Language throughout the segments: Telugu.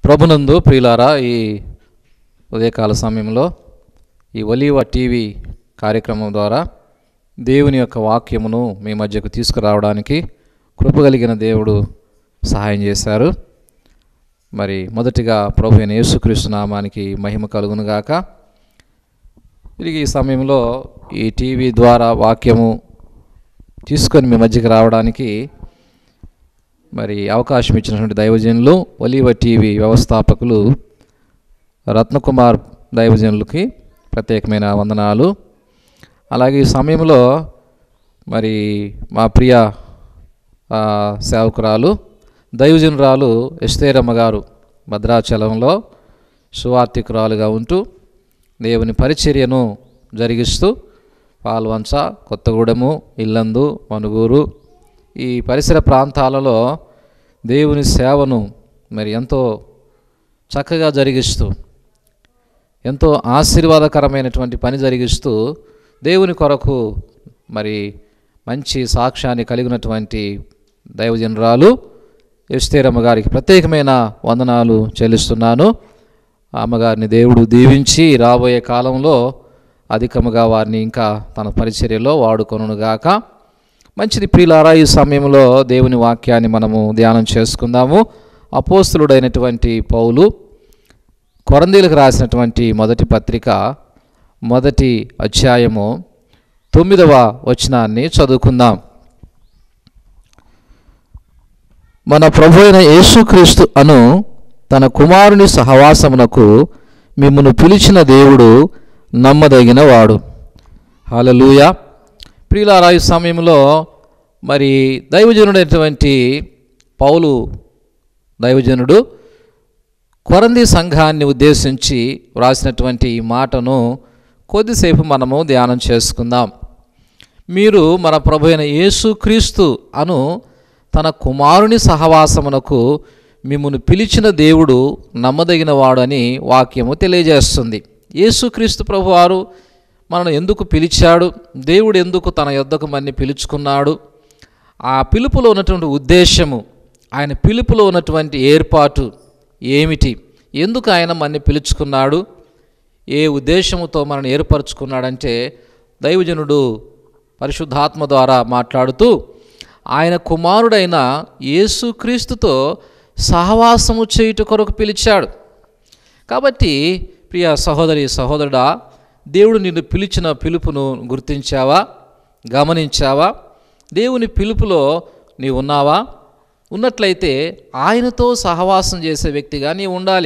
ప్రభునందు ప్రియులారా ఈ ఉదయకాల సమయంలో ఈ ఒలీవ టీవీ కార్యక్రమం ద్వారా దేవుని యొక్క వాక్యమును మీ మధ్యకు తీసుకురావడానికి కృపగలిగిన దేవుడు సహాయం చేశారు మరి మొదటిగా ప్రభు అయిన యేసుక్రీస్తు నామానికి మహిమ కలుగునుగాక తిరిగి ఈ సమయంలో ఈ టీవీ ద్వారా వాక్యము తీసుకొని మీ మధ్యకి రావడానికి మరి అవకాశం ఇచ్చినటువంటి దైవజనులు ఒలీవ టీవీ వ్యవస్థాపకులు రత్నకుమార్ దైవజనులకి ప్రత్యేకమైన వందనాలు అలాగే ఈ సమయంలో మరి మా ప్రియ ఆ, సేవకురాలు దైవజనురాలు ఎస్తేరమ్మ గారు భద్రాచలంలో సువార్థికురాలుగా ఉంటూ దేవుని పరిచర్యను జరిగిస్తూ పాల్వంచ కొత్తగూడెము ఇల్లందు మనుగూరు ఈ పరిసర ప్రాంతాలలో దేవుని సేవను మరి ఎంతో చక్కగా జరిగిస్తూ ఎంతో ఆశీర్వాదకరమైనటువంటి పని జరిగిస్తూ దేవుని కొరకు మరి మంచి సాక్ష్యాన్ని కలిగినటువంటి దైవజనరాలు ఎస్తేరమ్మ గారికి ప్రత్యేకమైన వందనాలు చెల్లిస్తున్నాను ఆ అమ్మగారిని దేవుడు దీవించి రాబోయే కాలంలో అధికముగా వారిని ఇంకా తన పరిచర్యలో వాడుకొనుగాక మంచిది ప్రియులారా ఈ సమయంలో దేవుని వాక్యాన్ని మనము ధ్యానం చేసుకుందాము అపోస్తులుడైనటువంటి పౌలు కొరందీలకు రాసినటువంటి మొదటి పత్రిక మొదటి అధ్యాయము తొమ్మిదవ వచనాన్ని చదువుకుందాం మన ప్రభు అయిన యేసుక్రీస్తు అను తన కుమారుని సహవాసమునకు మిమ్మను పిలిచిన దేవుడు నమ్మదగిన వాడు హల్లెలూయ ప్రియులారా ఈ సమయంలో మరి దైవజనుడైనటువంటి పౌలు దైవజనుడు కొరంది సంఘాన్ని ఉద్దేశించి వ్రాసినటువంటి ఈ మాటను కొద్దిసేపు మనము ధ్యానం చేసుకుందాం మీరు మన ప్రభు అయిన యేసుక్రీస్తు అను తన కుమారుని సహవాసమునకు మిమ్మల్ని పిలిచిన దేవుడు నమ్మదగిన వాడు అని వాక్యము తెలియజేస్తుంది యేసుక్రీస్తు ప్రభువారు మనను ఎందుకు పిలిచాడు దేవుడు ఎందుకు తన యొద్దకు మన్ని పిలుచుకున్నాడు ఆ పిలుపులో ఉన్నటువంటి ఉద్దేశము ఆయన పిలుపులో ఉన్నటువంటి ఏర్పాటు ఏమిటి ఎందుకు ఆయన మన్ని పిలుచుకున్నాడు ఏ ఉద్దేశముతో మనల్ని ఏర్పరచుకున్నాడంటే దైవజనుడు పరిశుద్ధాత్మ ద్వారా మాట్లాడుతూ ఆయన కుమారుడైన యేసుక్రీస్తుతో సహవాసము చేయుట కొరకు పిలిచాడు కాబట్టి ప్రియ సహోదరి సహోదరుడా దేవుడు నిన్ను పిలిచిన పిలుపును గుర్తించావా గమనించావా దేవుని పిలుపులో నీవు ఉన్నావా ఉన్నట్లయితే ఆయనతో సహవాసం చేసే వ్యక్తిగా నీవు ఉండాలి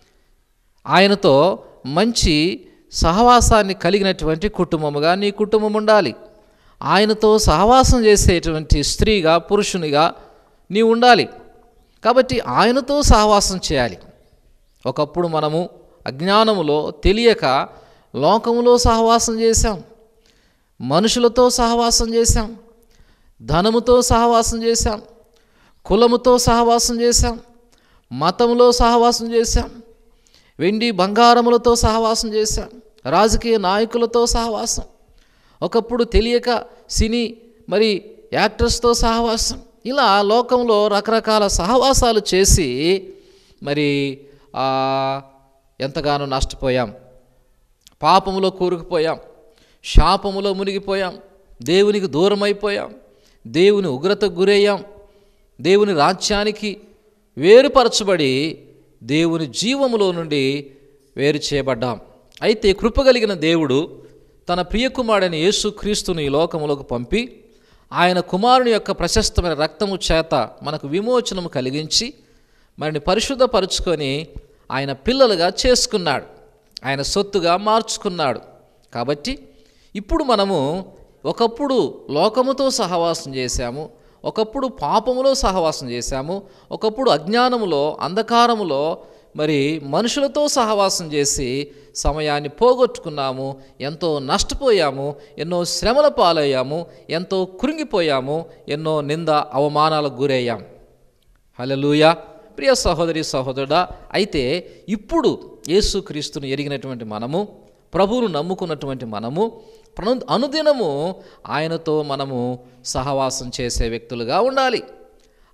ఆయనతో మంచి సహవాసాన్ని కలిగినటువంటి కుటుంబముగా నీ కుటుంబం ఉండాలి ఆయనతో సహవాసం చేసేటువంటి స్త్రీగా పురుషునిగా నీవు ఉండాలి కాబట్టి ఆయనతో సహవాసం చేయాలి ఒకప్పుడు మనము అజ్ఞానములో తెలియక లోకములో సహవాసం చేశాం మనుషులతో సహవాసం చేశాం ధనముతో సహవాసం చేశాం కులముతో సహవాసం చేశాం మతంలో సహవాసం చేశాం వెండి బంగారములతో సహవాసం చేశాం రాజకీయ నాయకులతో సహవాసం ఒకప్పుడు తెలియక సినీ మరి యాక్టర్స్తో సహవాసం ఇలా లోకంలో రకరకాల సహవాసాలు చేసి మరి ఆ, ఎంతగానో నష్టపోయాం పాపములో కూరుకుపోయాం శాపములో మునిగిపోయాం దేవునికి దూరం అయిపోయాం దేవుని ఉగ్రతకు గురయ్యాం దేవుని రాజ్యానికి వేరుపరచబడి దేవుని జీవములో నుండి వేరు చేయబడ్డాం అయితే కృపగలిగిన దేవుడు తన ప్రియకుమారుడైన యేసుక్రీస్తుని ఈ లోకములోకి పంపి ఆయన కుమారుని యొక్క ప్రశస్తమైన రక్తము చేత మనకు విమోచనము కలిగించి మనని పరిశుద్ధపరుచుకొని ఆయన పిల్లలుగా చేసుకున్నాడు ఆయన సొత్తుగా మార్చుకున్నాడు కాబట్టి ఇప్పుడు మనము ఒకప్పుడు లోకముతో సహవాసం చేశాము ఒకప్పుడు పాపములో సహవాసం చేశాము ఒకప్పుడు అజ్ఞానములో అంధకారములో మరి మనుషులతో సహవాసం చేసి సమయాన్ని పోగొట్టుకున్నాము ఎంతో నష్టపోయాము ఎన్నో శ్రమల పాలయ్యాము ఎంతో కృంగిపోయాము ఎన్నో నింద అవమానాలకు గురయ్యాం హల్లెలూయా ప్రియ సహోదరి సహోదరుడా అయితే ఇప్పుడు యేసుక్రీస్తును ఎరిగినటువంటి మనము ప్రభువును నమ్ముకున్నటువంటి మనము ప్రను- అనుదినము ఆయనతో మనము సహవాసం చేసే వ్యక్తులుగా ఉండాలి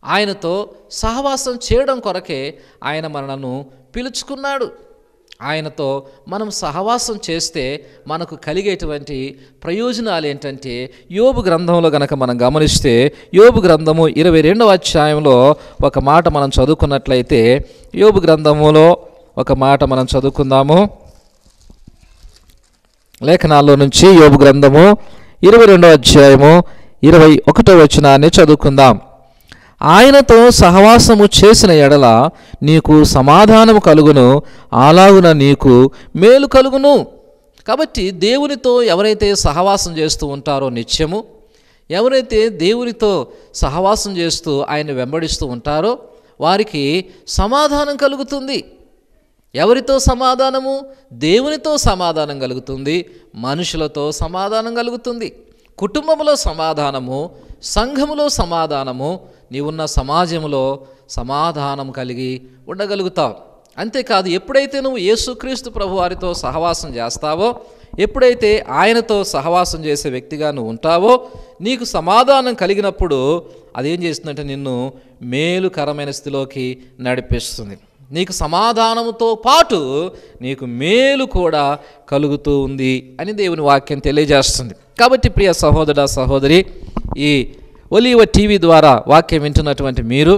ఆయనతో సహవాసం చేయడం కొరకే ఆయన మనలను పిలుచుకున్నాడు ఆయనతో మనం సహవాసం చేస్తే మనకు కలిగేటువంటి ప్రయోజనాలు ఏంటంటే యోబు గ్రంథంలో గనక మనం గమనిస్తే యోబు గ్రంథము ఇరవై రెండవ అధ్యాయంలో ఒక మాట మనం చదువుకున్నట్లయితే యోబు గ్రంథములో ఒక మాట మనం చదువుకుందాము లేఖనాల్లో నుంచి యోబు గ్రంథము ఇరవై రెండవ అధ్యాయము ఇరవై ఒకటో వచనాన్ని చదువుకుందాం ఆయనతో సహవాసము చేసిన ఎడల నీకు సమాధానము కలుగును అలాగున నీకు మేలు కలుగును కాబట్టి దేవునితో ఎవరైతే సహవాసం చేస్తూ ఉంటారో నిత్యము ఎవరైతే దేవునితో సహవాసం చేస్తూ ఆయన వెంబడిస్తూ ఉంటారో వారికి సమాధానం కలుగుతుంది ఎవరితో సమాధానము దేవునితో సమాధానం కలుగుతుంది మనుషులతో సమాధానం కలుగుతుంది కుటుంబంలో సమాధానము సంఘములో సమాధానము నీవున్న సమాజంలో సమాధానం కలిగి ఉండగలుగుతావు అంతేకాదు ఎప్పుడైతే నువ్వు యేసుక్రీస్తు ప్రభు వారితో సహవాసం చేస్తావో ఎప్పుడైతే ఆయనతో సహవాసం చేసే వ్యక్తిగా నువ్వు ఉంటావో నీకు సమాధానం కలిగినప్పుడు అదేం చేస్తుందంటే నిన్ను మేలుకరమైన స్థితిలోకి నడిపిస్తుంది నీకు సమాధానముతో పాటు నీకు మేలు కూడా కలుగుతూ ఉంది అని దేవుని వాక్యం తెలియజేస్తుంది కాబట్టి ప్రియ సహోదర సహోదరి ఈ ఒలీవ టీవీ ద్వారా వాక్యం వింటున్నటువంటి మీరు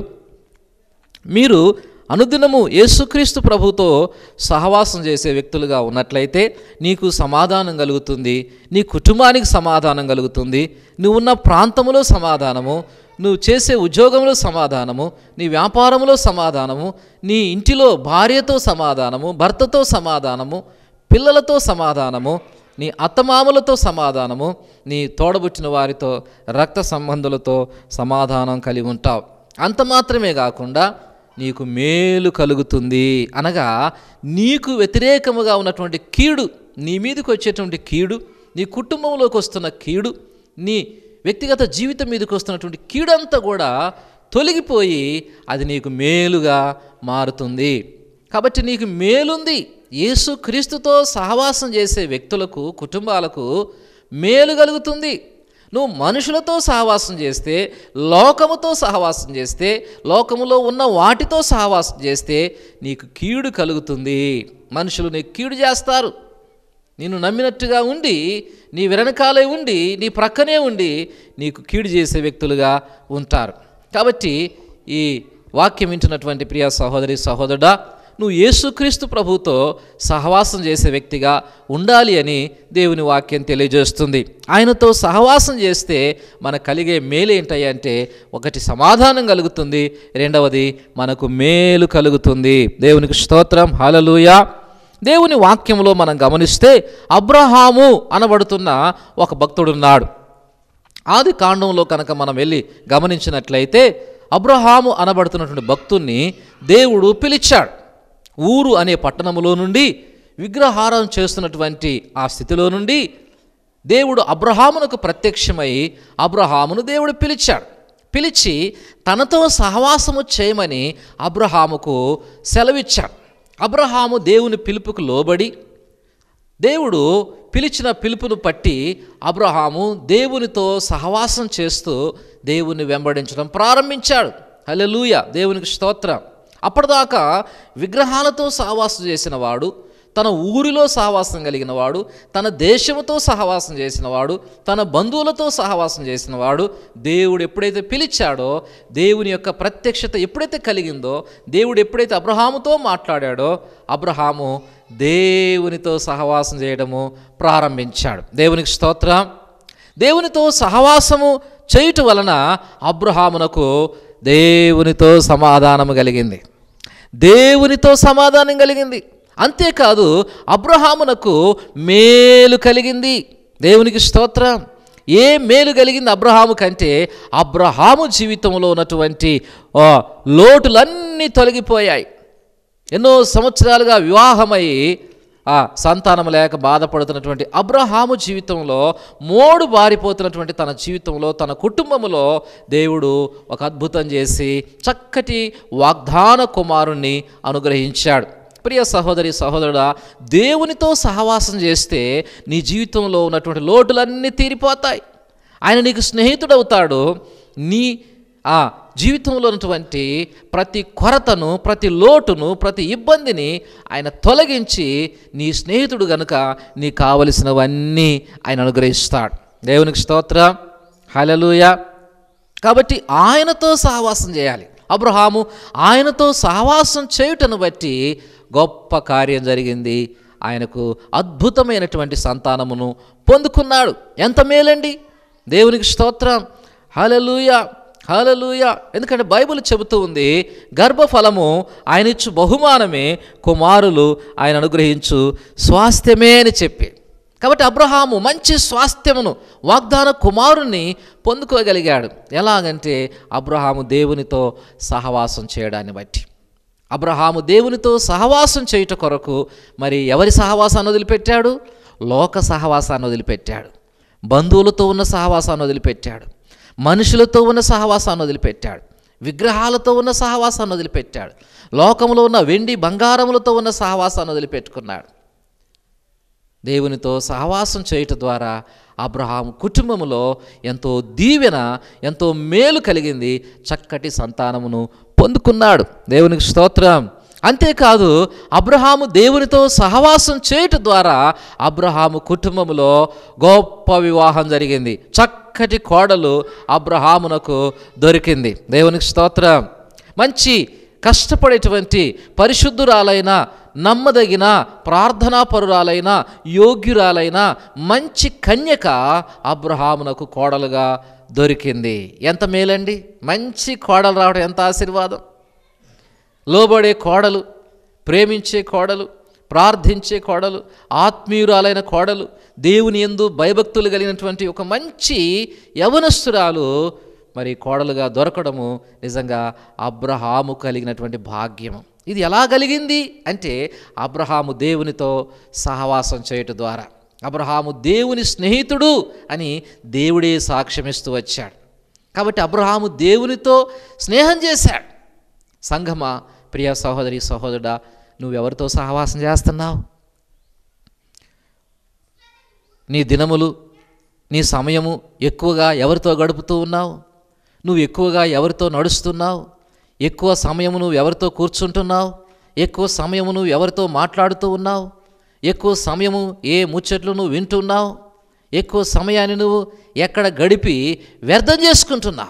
మీరు అనుదినము యేసుక్రీస్తు ప్రభుతో సహవాసం చేసే వ్యక్తులుగా ఉన్నట్లయితే నీకు సమాధానం కలుగుతుంది నీ కుటుంబానికి సమాధానం కలుగుతుంది నువ్వు ఉన్న ప్రాంతంలో సమాధానము నువ్వు చేసే ఉద్యోగంలో సమాధానము నీ వ్యాపారంలో సమాధానము నీ ఇంటిలో భార్యతో సమాధానము భర్తతో సమాధానము పిల్లలతో సమాధానము నీ అత్తమామలతో సమాధానము నీ తోడబుట్టిన వారితో రక్త సంబంధులతో సమాధానం కలిగి ఉంటావు అంత మాత్రమే కాకుండా నీకు మేలు కలుగుతుంది అనగా నీకు వ్యతిరేకముగా ఉన్నటువంటి కీడు నీ మీదకి వచ్చేటువంటి కీడు నీ కుటుంబంలోకి వస్తున్న కీడు నీ వ్యక్తిగత జీవితం మీదకి వస్తున్నటువంటి కీడంతా కూడా తొలగిపోయి అది నీకు మేలుగా మారుతుంది కాబట్టి నీకు మేలుంది యేసు క్రీస్తుతో సహవాసం చేసే వ్యక్తులకు కుటుంబాలకు మేలు కలుగుతుంది నువ్వు మనుషులతో సహవాసం చేస్తే లోకముతో సహవాసం చేస్తే లోకములో ఉన్న వాటితో సహవాసం చేస్తే నీకు కీడు కలుగుతుంది మనుషులు నీకు కీడు చేస్తారు నిన్ను నమ్మినట్టుగా ఉండి నీ వెనకాలే ఉండి నీ ప్రక్కనే ఉండి నీకు కీడు చేసే వ్యక్తులుగా ఉంటారు కాబట్టి ఈ వాక్యం వింటున్నటువంటి ప్రియ సహోదరి సహోదరుడా నువ్వు యేసుక్రీస్తు ప్రభుతో సహవాసం చేసే వ్యక్తిగా ఉండాలి అని దేవుని వాక్యం తెలియజేస్తుంది ఆయనతో సహవాసం చేస్తే మనకు కలిగే మేలు ఏంటంటే ఒకటి సమాధానం కలుగుతుంది రెండవది మనకు మేలు కలుగుతుంది దేవునికి స్తోత్రం హలలుయా దేవుని వాక్యంలో మనం గమనిస్తే అబ్రహాము అనబడుతున్న ఒక భక్తుడున్నాడు ఆది కాండంలో కనుక మనం వెళ్ళి గమనించినట్లయితే అబ్రహాము అనబడుతున్నటువంటి భక్తుణ్ణి దేవుడు పిలిచాడు ఊరు అనే పట్టణములో నుండి విగ్రహారం చేస్తున్నటువంటి ఆ స్థితిలో నుండి దేవుడు అబ్రహామునకు ప్రత్యక్షమై అబ్రహామును దేవుడు పిలిచాడు పిలిచి తనతో సహవాసము చేయమని అబ్రహాముకు సెలవిచ్చాడు అబ్రహాము దేవుని పిలుపుకు లోబడి దేవుడు పిలిచిన పిలుపును పట్టి అబ్రహాము దేవునితో సహవాసం చేస్తూ దేవుని వెంబడించడం ప్రారంభించాడు హల్లెలూయ దేవునికి స్తోత్రం అప్పటిదాకా విగ్రహాలతో సహవాసం చేసిన వాడు తన ఊరిలో సహవాసం కలిగిన వాడు తన దేశముతో సహవాసం చేసిన వాడు తన బంధువులతో సహవాసం చేసిన వాడు దేవుడు ఎప్పుడైతే పిలిచాడో దేవుని యొక్క ప్రత్యక్షత ఎప్పుడైతే కలిగిందో దేవుడు ఎప్పుడైతే అబ్రహాముతో మాట్లాడాడో అబ్రహాము దేవునితో సహవాసం చేయడము ప్రారంభించాడు దేవునికి స్తోత్రం దేవునితో సహవాసము చేయుట వలన అబ్రహామునకు దేవునితో సమాధానము కలిగింది దేవునితో సమాధానం కలిగింది అంతేకాదు అబ్రహామునకు మేలు కలిగింది దేవునికి స్తోత్రం ఏ మేలు కలిగింది అబ్రహాము కంటే అబ్రహాము జీవితంలో ఉన్నటువంటి ఆ, లోటులన్నీ తొలగిపోయాయి ఎన్నో సంవత్సరాలుగా వివాహమై ఆ సంతానం లేక బాధపడుతున్నటువంటి అబ్రహాము జీవితంలో మోడు బారిపోతున్నటువంటి తన జీవితంలో తన కుటుంబములో దేవుడు ఒక అద్భుతం చేసి చక్కటి వాగ్దాన కుమారుణ్ణి అనుగ్రహించాడు ప్రియ సహోదరి సహోదరుడా దేవునితో సహవాసం చేస్తే నీ జీవితంలో ఉన్నటువంటి లోటులన్నీ తీరిపోతాయి ఆయన నీకు స్నేహితుడవుతాడు నీ ఆ జీవితంలో ఉన్నటువంటి ప్రతి కొరతను ప్రతి లోటును ప్రతి ఇబ్బందిని ఆయన తొలగించి నీ స్నేహితుడు గనుక నీ కావలసినవన్నీ ఆయన అనుగ్రహిస్తాడు దేవునికి స్తోత్రం హలలుయ కాబట్టి ఆయనతో సహవాసం చేయాలి అబ్రహాము ఆయనతో సహవాసం చేయుటను బట్టి గొప్ప కార్యం జరిగింది ఆయనకు అద్భుతమైనటువంటి సంతానమును పొందుకున్నాడు ఎంత మేలండి దేవునికి స్తోత్రం హలలుయ హలలుయ ఎందుకంటే బైబిల్ చెబుతూ ఉంది గర్భఫలము ఆయన ఇచ్చు బహుమానమే కుమారులు ఆయన అనుగ్రహించు స్వాస్థ్యమే అని చెప్పి కాబట్టి అబ్రహాము మంచి స్వాస్థ్యమును వాగ్దాన కుమారుణ్ణి పొందుకోగలిగాడు ఎలాగంటే అబ్రహాము దేవునితో సహవాసం చేయడాన్ని బట్టి అబ్రహాము దేవునితో సహవాసం చేయుట కొరకు మరి ఎవరి సహవాసాన్ని వదిలిపెట్టాడు లోక సహవాసాన్ని వదిలిపెట్టాడు బంధువులతో ఉన్న సహవాసాన్ని వదిలిపెట్టాడు మనుషులతో ఉన్న సహవాసాన్ని వదిలిపెట్టాడు విగ్రహాలతో ఉన్న సహవాసాన్ని వదిలిపెట్టాడు లోకంలో ఉన్న వెండి బంగారములతో ఉన్న సహవాసాన్ని వదిలిపెట్టుకున్నాడు దేవునితో సహవాసం చేయట ద్వారా అబ్రహాం కుటుంబంలో ఎంతో దీవెన ఎంతో మేలు కలిగింది చక్కటి సంతానమును పొందుకున్నాడు దేవునికి స్తోత్రం అంతేకాదు అబ్రహాము దేవునితో సహవాసం చేయట ద్వారా అబ్రహాము కుటుంబంలో గొప్ప వివాహం జరిగింది చక్కటి కోడలు అబ్రహామునకు దొరికింది దేవునికి స్తోత్రం మంచి కష్టపడేటువంటి పరిశుద్ధురాలైన నమ్మదగిన ప్రార్థనాపరురాలైన యోగ్యురాలైన మంచి కన్యక అబ్రహామునకు కోడలుగా దొరికింది ఎంత మేలండి మంచి కోడలు రావడం ఎంత ఆశీర్వాదం లోబడే కోడలు ప్రేమించే కోడలు ప్రార్థించే కోడలు ఆత్మీయురాలైన కోడలు దేవుని ఎందు భయభక్తులు కలిగినటువంటి ఒక మంచి యవనస్తురాలు మరి కోడలుగా దొరకడము నిజంగా అబ్రహాము కలిగినటువంటి భాగ్యము ఇది ఎలా కలిగింది అంటే అబ్రహాము దేవునితో సహవాసం చేయటం ద్వారా అబ్రహాము దేవుని స్నేహితుడు అని దేవుడే సాక్ష్యమిస్తూ వచ్చాడు కాబట్టి అబ్రహాము దేవునితో స్నేహం చేశాడు సంఘమా ప్రియ సహోదరి సహోదరుడా నువ్వెవరితో సహవాసం చేస్తున్నావు నీ దినములు నీ సమయము ఎక్కువగా ఎవరితో గడుపుతూ ఉన్నావు నువ్వు ఎక్కువగా ఎవరితో నడుస్తున్నావు ఎక్కువ సమయము నువ్వు ఎవరితో కూర్చుంటున్నావు ఎక్కువ సమయము నువ్వు ఎవరితో మాట్లాడుతూ ఉన్నావు ఎక్కువ సమయము ఏ ముచ్చట్లు నువ్వు వింటున్నావు ఎక్కువ సమయాన్ని నువ్వు ఎక్కడ గడిపి వ్యర్థం చేసుకుంటున్నావు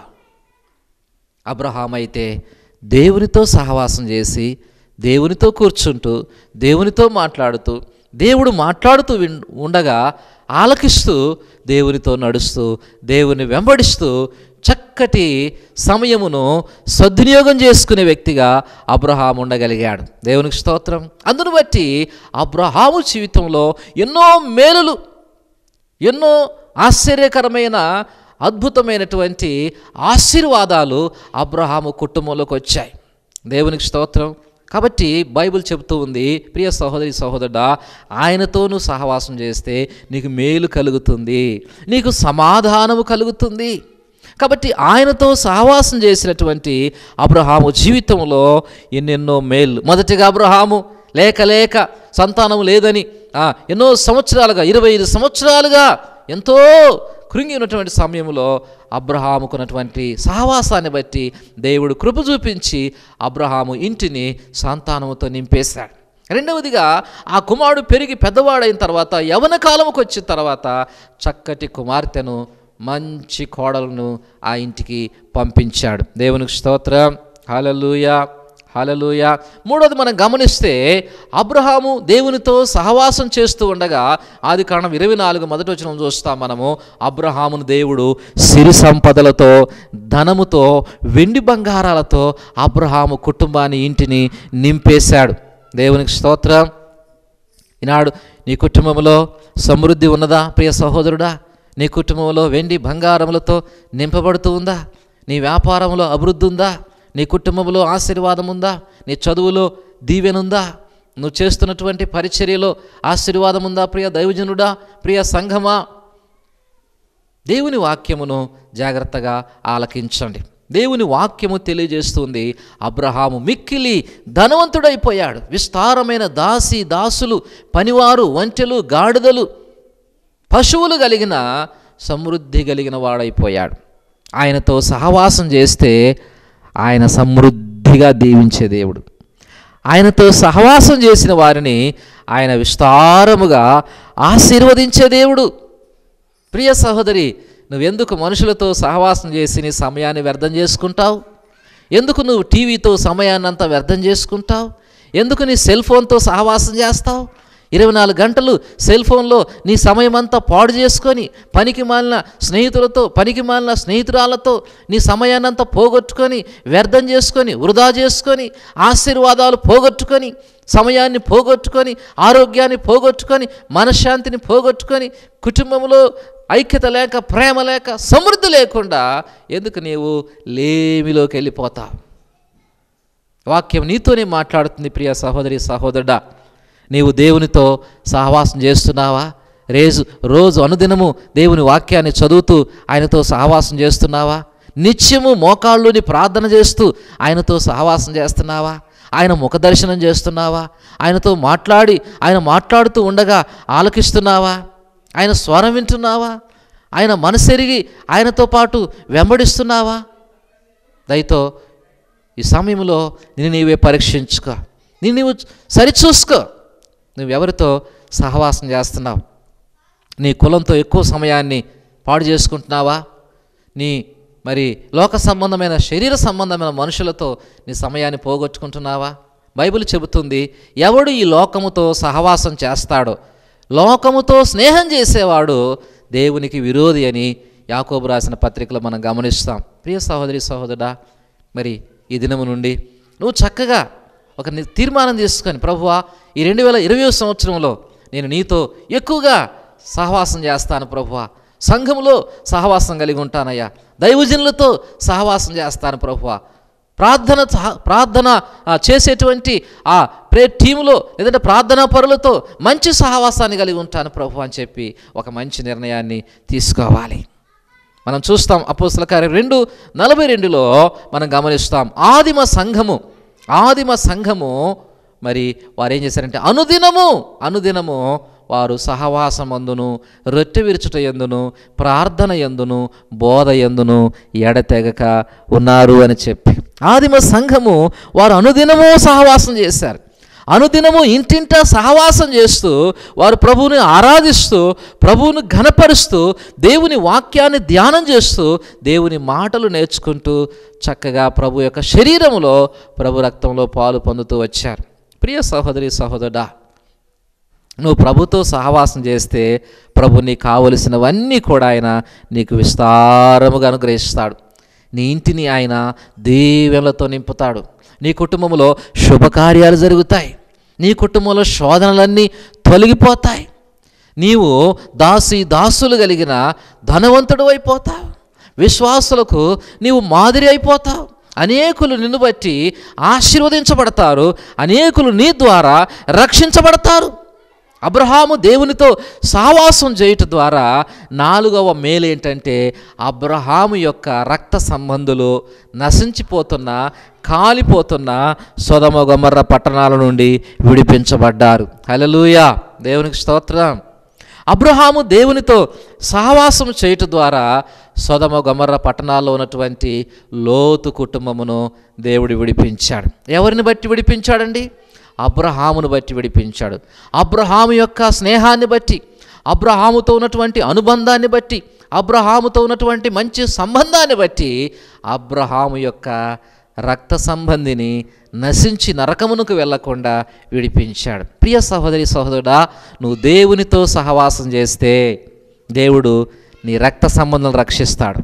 అబ్రహాం అయితే దేవునితో సహవాసం చేసి దేవునితో కూర్చుంటూ దేవునితో మాట్లాడుతూ దేవుడు మాట్లాడుతూ విన్ ఉండగా ఆలకిస్తూ దేవునితో నడుస్తూ దేవుని వెంబడిస్తూ చక్కటి సమయమును సద్వినియోగం చేసుకునే వ్యక్తిగా అబ్రహాం ఉండగలిగాడు దేవునికి స్తోత్రం అందును బట్టి అబ్రహాము జీవితంలో ఎన్నో మేలులు ఎన్నో ఆశ్చర్యకరమైన అద్భుతమైనటువంటి ఆశీర్వాదాలు అబ్రహాము కుటుంబంలోకి వచ్చాయి దేవునికి స్తోత్రం కాబట్టి బైబిల్ చెబుతూ ఉంది ప్రియ సహోదరి సహోదరుడా ఆయనతో నువ్వు సహవాసం చేస్తే నీకు మేలు కలుగుతుంది నీకు సమాధానము కలుగుతుంది కాబట్టి ఆయనతో సహవాసం చేసినటువంటి అబ్రహాము జీవితంలో ఎన్నెన్నో మేలు మొదటిగా అబ్రహాము లేక లేక సంతానం లేదని ఆ, ఎన్నో సంవత్సరాలుగా ఇరవై ఐదు సంవత్సరాలుగా ఎంతో కృంగి ఉన్నటువంటి సమయంలో అబ్రహాముకున్నటువంటి సహవాసాన్ని బట్టి దేవుడు కృప చూపించి అబ్రహాము ఇంటిని సంతానముతో నింపేశాడు రెండవదిగా ఆ కుమారుడు పెరిగి పెద్దవాడైన తర్వాత యవన కాలముకు వచ్చిన తర్వాత చక్కటి కుమార్తెను మంచి కోడలను ఆ ఇంటికి పంపించాడు దేవునికి స్తోత్రం హల్లెలూయా హలలుయ మూడోది మనం గమనిస్తే అబ్రహాము దేవునితో సహవాసం చేస్తూ ఉండగా ఆది కారణం ఇరవై నాలుగు మొదటి వచ్చిన చూస్తాం మనము అబ్రహామును దేవుడు సిరి సంపదలతో ధనముతో వెండి బంగారాలతో అబ్రహాము కుటుంబాన్ని ఇంటిని నింపేశాడు దేవునికి స్తోత్రం ఈనాడు నీ కుటుంబంలో సమృద్ధి ఉన్నదా ప్రియ సహోదరుడా నీ కుటుంబంలో వెండి బంగారములతో నింపబడుతూ ఉందా నీ వ్యాపారంలో అభివృద్ధి ఉందా నీ కుటుంబంలో ఆశీర్వాదం ఉందా నీ చదువులో దీవెనుందా నువ్వు చేస్తున్నటువంటి పరిచర్యలో ఆశీర్వాదం ఉందా ప్రియ దైవజనుడా ప్రియ సంఘమా దేవుని వాక్యమును జాగ్రత్తగా ఆలకించండి దేవుని వాక్యము తెలియజేస్తుంది అబ్రహాము మిక్కిలి ధనవంతుడైపోయాడు విస్తారమైన దాసి దాసులు పనివారు వంటెలు గాడిదలు పశువులు కలిగిన సమృద్ధి కలిగిన వాడైపోయాడు ఆయనతో సహవాసం చేస్తే ఆయన సమృద్ధిగా దీవించే దేవుడు ఆయనతో సహవాసం చేసిన వారిని ఆయన విస్తారముగా ఆశీర్వదించే దేవుడు ప్రియ సహోదరి నువ్వెందుకు మనుషులతో సహవాసం చేసి నీ సమయాన్ని వ్యర్థం చేసుకుంటావు ఎందుకు నువ్వు టీవీతో సమయాన్ని అంతా వ్యర్థం చేసుకుంటావు ఎందుకు నీ సెల్ ఫోన్తో సహవాసం చేస్తావు ఇరవై నాలుగు గంటలు సెల్ ఫోన్లో నీ సమయం అంతా పాడు చేసుకొని పనికి మాలిన స్నేహితులతో పనికి మాలిన స్నేహితురాలతో నీ సమయాన్ని అంతా పోగొట్టుకొని వ్యర్థం చేసుకొని వృధా చేసుకొని ఆశీర్వాదాలు పోగొట్టుకొని సమయాన్ని పోగొట్టుకొని ఆరోగ్యాన్ని పోగొట్టుకొని మనశ్శాంతిని పోగొట్టుకొని కుటుంబంలో ఐక్యత లేక ప్రేమ లేక సమృద్ధి లేకుండా ఎందుకు నీవు లేమిలోకి వెళ్ళిపోతావు వాక్యం నీతోనే మాట్లాడుతుంది ప్రియ సహోదరి సహోదరుడా నీవు దేవునితో సహవాసం చేస్తున్నావా రేజు రోజు అనుదినము దేవుని వాక్యాన్ని చదువుతూ ఆయనతో సహవాసం చేస్తున్నావా నిత్యము మోకాళ్ళుని ప్రార్థన చేస్తూ ఆయనతో సహవాసం చేస్తున్నావా ఆయన ముఖ దర్శనం చేస్తున్నావా ఆయనతో మాట్లాడి ఆయన మాట్లాడుతూ ఉండగా ఆలకిస్తున్నావా ఆయన స్వరం వింటున్నావా ఆయన మనసెరిగి ఆయనతో పాటు వెంబడిస్తున్నావా దయతో ఈ సమయంలో నేను నీవే పరీక్షించుకో నేను నీవు సరిచూసుకో నువ్వు ఎవరితో సహవాసం చేస్తున్నావు నీ కులంతో ఎక్కువ సమయాన్ని పాడు చేసుకుంటున్నావా నీ మరి లోక సంబంధమైన శరీర సంబంధమైన మనుషులతో నీ సమయాన్ని పోగొట్టుకుంటున్నావా బైబిల్ చెబుతుంది ఎవడు ఈ లోకముతో సహవాసం చేస్తాడో లోకముతో స్నేహం చేసేవాడు దేవునికి విరోధి అని యాకోబు రాసిన పత్రికలో మనం గమనిస్తాం ప్రియ సహోదరి సహోదరుడా మరి ఈ దినము నుండి నువ్వు చక్కగా ఒక ని- తీర్మానం తీసుకొని ప్రభువా ఈ రెండు వేల ఇరవై సంవత్సరంలో నేను నీతో ఎక్కువగా సహవాసం చేస్తాను ప్రభువా సంఘములో సహవాసం కలిగి ఉంటానయ్యా దైవజనులతో సహవాసం చేస్తాను ప్రభువా ప్రార్థన సహ- ప్రార్థన ఆ, చేసేటువంటి ఆ ప్రే టీములో లేదంటే ప్రార్థనా పరులతో మంచి సహవాసాన్ని కలిగి ఉంటాను ప్రభు అని చెప్పి ఒక మంచి నిర్ణయాన్ని తీసుకోవాలి మనం చూస్తాం అపోస్తుల కార్యం రెండు నలభై రెండులో మనం గమనిస్తాం ఆదిమ సంఘము ఆదిమ సంఘము మరి వారు ఏం చేశారంటే అనుదినము అనుదినము వారు సహవాసమందును రొట్టె విరుచుట ఎందును ప్రార్థన ఎందును బోధ ఎందును ఎడతెగక ఉన్నారు అని చెప్పి ఆదిమ సంఘము వారు అనుదినము సహవాసం చేశారు అనుదినము ఇంటింటా సహవాసం చేస్తూ వారు ప్రభువుని ఆరాధిస్తూ ప్రభువుని ఘనపరుస్తూ దేవుని వాక్యాన్ని ధ్యానం చేస్తూ దేవుని మాటలు నేర్చుకుంటూ చక్కగా ప్రభు యొక్క శరీరములో ప్రభు రక్తంలో పాలు పొందుతూ వచ్చారు ప్రియ సహోదరి సహోదరుడా నువ్వు ప్రభుతో సహవాసం చేస్తే ప్రభు నీకు కావలసినవన్నీ కూడా ఆయన నీకు విస్తారముగా అనుగ్రహిస్తాడు నీ ఇంటిని ఆయన దీవెనలతో నింపుతాడు నీ కుటుంబంలో శుభకార్యాలు జరుగుతాయి నీ కుటుంబంలో శోధనలన్నీ తొలగిపోతాయి నీవు దాసి దాసులు కలిగిన ధనవంతుడు అయిపోతావు విశ్వాసులకు నీవు మాదిరి అయిపోతావు అనేకులు నిన్ను బట్టి ఆశీర్వదించబడతారు అనేకులు నీ ద్వారా రక్షించబడతారు అబ్రహాము దేవునితో సహవాసం చేయుట ద్వారా నాలుగవ మేలు ఏంటంటే అబ్రహాము యొక్క రక్త సంబంధులు నశించిపోతున్న కాలిపోతున్న సొదమ గొమర్ర పట్టణాల నుండి విడిపించబడ్డారు హల్లెలూయా దేవునికి స్తోత్రం అబ్రహాము దేవునితో సహవాసం చేయుట ద్వారా సొదమ గొమర్ర పట్టణాల్లో ఉన్నటువంటి లోతు కుటుంబమును దేవుడు విడిపించాడు ఎవరిని బట్టి విడిపించాడండి అబ్రహామును బట్టి విడిపించాడు అబ్రహాము యొక్క స్నేహాన్ని బట్టి అబ్రహాముతో ఉన్నటువంటి అనుబంధాన్ని బట్టి అబ్రహాముతో ఉన్నటువంటి మంచి సంబంధాన్ని బట్టి అబ్రహాము యొక్క రక్త సంబంధిని నశించి నరకమునకు వెళ్లకుండా విడిపించాడు ప్రియ సహోదరి సహోదరుడా నువ్వు దేవునితో సహవాసం చేస్తే దేవుడు నీ రక్త సంబంధం రక్షిస్తాడు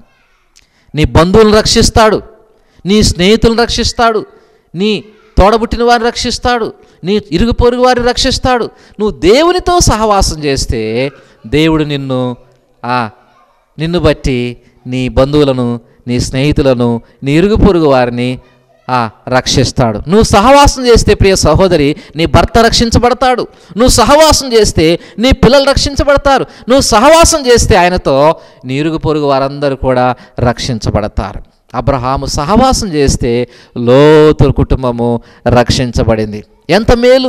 నీ బంధువులను రక్షిస్తాడు నీ స్నేహితులను రక్షిస్తాడు నీ తోడబుట్టిన వారిని రక్షిస్తాడు నీ ఇరుగు పొరుగు వారిని రక్షిస్తాడు నువ్వు దేవునితో సహవాసం చేస్తే దేవుడు నిన్ను ఆ నిన్ను బట్టి నీ బంధువులను నీ స్నేహితులను నీ ఇరుగు పొరుగు వారిని ఆ, రక్షిస్తాడు నువ్వు సహవాసం చేస్తే ప్రియ సహోదరి నీ భర్త రక్షించబడతాడు నువ్వు సహవాసం చేస్తే నీ పిల్లలు రక్షించబడతారు నువ్వు సహవాసం చేస్తే ఆయనతో నీ ఇరుగు పొరుగు వారందరూ కూడా రక్షించబడతారు అబ్రహాము సహవాసం చేస్తే లోతు కుటుంబము రక్షించబడింది ఎంత మేలు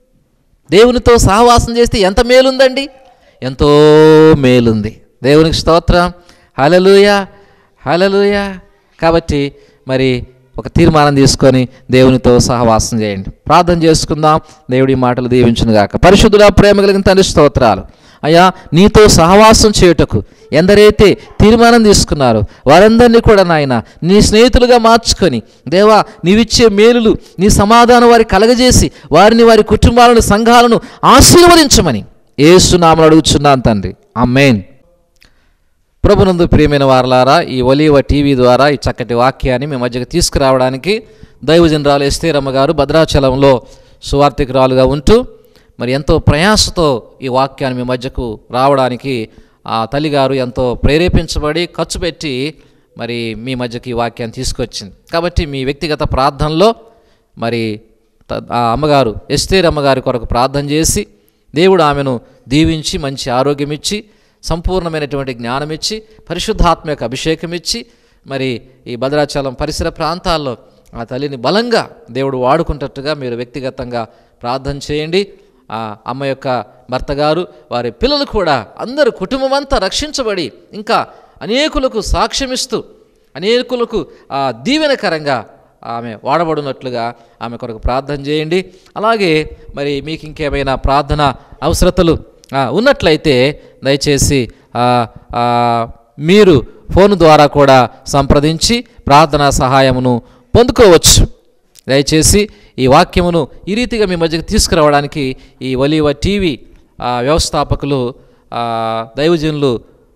దేవునితో సహవాసం చేస్తే ఎంత మేలుందండి ఎంతో మేలుంది దేవునికి స్తోత్రం హలలుయ హలలుయ కాబట్టి మరి ఒక తీర్మానం తీసుకొని దేవునితో సహవాసం చేయండి ప్రార్థన చేసుకుందాం దేవుడి మాటలు దీవించునుగాక పరిశుద్ధుడ ప్రేమ కలిగిన తండ్రి స్తోత్రాలు అయ్యా నీతో సహవాసం చేయుటకు ఎందరైతే తీర్మానం తీసుకున్నారో వారందరినీ కూడా నాయన నీ స్నేహితులుగా మార్చుకొని దేవా నీవిచ్చే మేలులు నీ సమాధానం వారికి కలగజేసి వారిని వారి కుటుంబాలను సంఘాలను ఆశీర్వదించమని ఏసునామలు అడుగుచున్నాను తండ్రి అమ్మేన్ ప్రభునందు ప్రియమైన వారలారా ఈ ఒలీవ టీవీ ద్వారా ఈ చక్కటి వాక్యాన్ని మీ మధ్యకు తీసుకురావడానికి దైవజనరాలు ఎస్తేరమ్మ గారు భద్రాచలంలో సువార్థికురాలుగా ఉంటూ మరి ఎంతో ప్రయాసతో ఈ వాక్యాన్ని మీ మధ్యకు రావడానికి ఆ తల్లిగారు ఎంతో ప్రేరేపించబడి ఖర్చు పెట్టి మరి మీ మధ్యకి ఈ వాక్యాన్ని తీసుకొచ్చింది కాబట్టి మీ వ్యక్తిగత ప్రార్థనలో మరి త- ఆ అమ్మగారు ఎస్తేర్ అమ్మగారి కొరకు ప్రార్థన చేసి దేవుడు ఆమెను దీవించి మంచి ఆరోగ్యం ఇచ్చి సంపూర్ణమైనటువంటి జ్ఞానం ఇచ్చి పరిశుద్ధాత్మ యొక్క అభిషేకం ఇచ్చి మరి ఈ భద్రాచలం పరిసర ప్రాంతాల్లో ఆ తల్లిని బలంగా దేవుడు వాడుకుంటట్టుగా మీరు వ్యక్తిగతంగా ప్రార్థన చేయండి ఆ అమ్మ యొక్క భర్త గారు వారి పిల్లలు కూడా అందరు కుటుంబం అంతా రక్షించబడి ఇంకా అనేకులకు సాక్ష్యమిస్తూ అనేకులకు ఆ దీవెనకరంగా ఆమె వాడబడినట్లుగా ఆమె కొరకు ప్రార్థన చేయండి అలాగే మరి మీకు ఇంకేమైనా ప్రార్థన అవసరతలు ఆ, ఉన్నట్లయితే దయచేసి ఆ, ఆ, మీరు ఫోన్ ద్వారా కూడా సంప్రదించి ప్రార్థనా సహాయమును పొందుకోవచ్చు దయచేసి ఈ వాక్యమును ఈ రీతిగా మీ మధ్యకు తీసుకురావడానికి ఈ ఒలివ టీవీ ఆ, వ్యవస్థాపకులు ఆ, దైవజనులు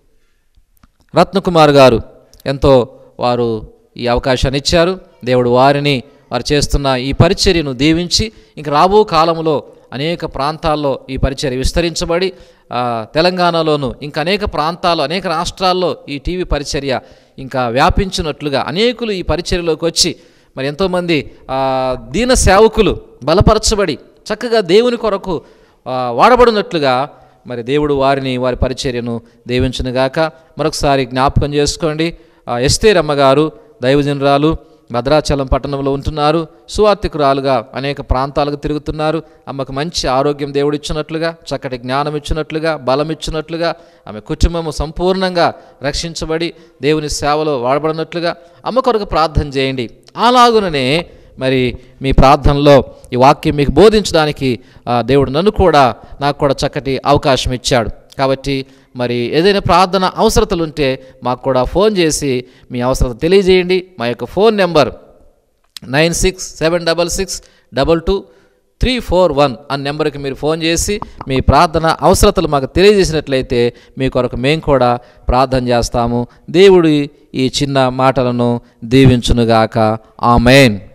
రత్నకుమార్ గారు ఎంతో వారు ఈ అవకాశాన్ని ఇచ్చారు దేవుడు వారిని వారు చేస్తున్న ఈ పరిచర్యను దీవించి ఇంక రాబో కాలంలో అనేక ప్రాంతాల్లో ఈ పరిచర్య విస్తరించబడి ఆ, తెలంగాణలోను ఇంకా అనేక ప్రాంతాల్లో అనేక రాష్ట్రాల్లో ఈ టీవీ పరిచర్య ఇంకా వ్యాపించినట్లుగా అనేకులు ఈ పరిచర్యలోకి వచ్చి మరి ఎంతోమంది ఆ, దీన సేవకులు బలపరచబడి చక్కగా దేవుని కొరకు ఆ, వాడబడినట్లుగా మరి దేవుడు వారిని వారి పరిచర్యను దీవించునుగాక మరొకసారి జ్ఞాపకం చేసుకోండి ఆ, ఎస్తేర్ అమ్మగారు దైవజనురాలు భద్రాచలం పట్టణంలో ఉంటున్నారు సువార్థికురాలుగా అనేక ప్రాంతాలకు తిరుగుతున్నారు అమ్మకు మంచి ఆరోగ్యం దేవుడు ఇచ్చినట్లుగా చక్కటి జ్ఞానం ఇచ్చినట్లుగా బలం ఇచ్చినట్లుగా ఆమె కుటుంబము సంపూర్ణంగా రక్షించబడి దేవుని సేవలో వాడబడినట్లుగా అమ్మ కొరకు ప్రార్థన చేయండి అలాగుననే మరి మీ ప్రార్థనలో ఈ వాక్యం మీకు బోధించడానికి ఆ, దేవుడు నన్ను కూడా నాకు కూడా చక్కటి అవకాశం ఇచ్చాడు కాబట్టి మరి ఏదైనా ప్రార్థన అవసరతలు ఉంటే మాకు కూడా ఫోన్ చేసి మీ అవసరత తెలియజేయండి మా యొక్క phone number nine six seven double six double two three four one అన్న నెంబర్కి మీరు ఫోన్ చేసి మీ ప్రార్థన అవసరతలు మాకు తెలియజేసినట్లయితే మీ కొరకు మేము కూడా ప్రార్థన చేస్తాము దేవుడి ఈ చిన్న మాటలను దీవించునుగాక ఆమెన్